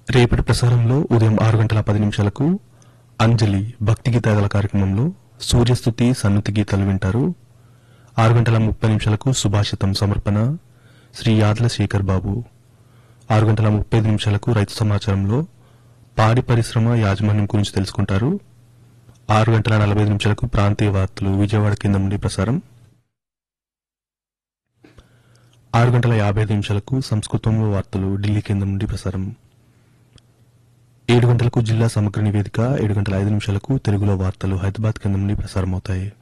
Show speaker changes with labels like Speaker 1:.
Speaker 1: రేపటి ప్రసారంలో ఉదయం ఆరు గంటల పది నిమిషాలకు అంజలి భక్తి గీతాల కార్యక్రమంలో సూర్యస్థుతి సన్నుతి గీతాలు వింటారు ఆరు గంటల ముప్పై నిమిషాలకు సుభాషితం సమర్పణ శ్రీ యాదల శేఖర్ బాబు ఆరు గంటల ముప్పై ఐదు నిమిషాలకు రైతు సమాచారంలో పాడి పరిశ్రమ యాజమాన్యం గురించి తెలుసుకుంటారు ఆరు గంటల నలభై ఐదు నిమిషాలకు ప్రాంతీయ వార్తలు విజయవాడ కేంద్రం నుండి ప్రసారం ఆరు గంటల యాభై ఐదు నిమిషాలకు సంస్కృతంలో వార్తలు ఢిల్లీ కేంద్రం నుండి ప్రసారం ఏడు గంటలకు జిల్లా సమగ్ర నివేదిక ఏడు గంటల ఐదు నిమిషాలకు తెలుగులో వార్తలు హైదరాబాద్ కేంద్రం నుండి ప్రసారం అవుతాయి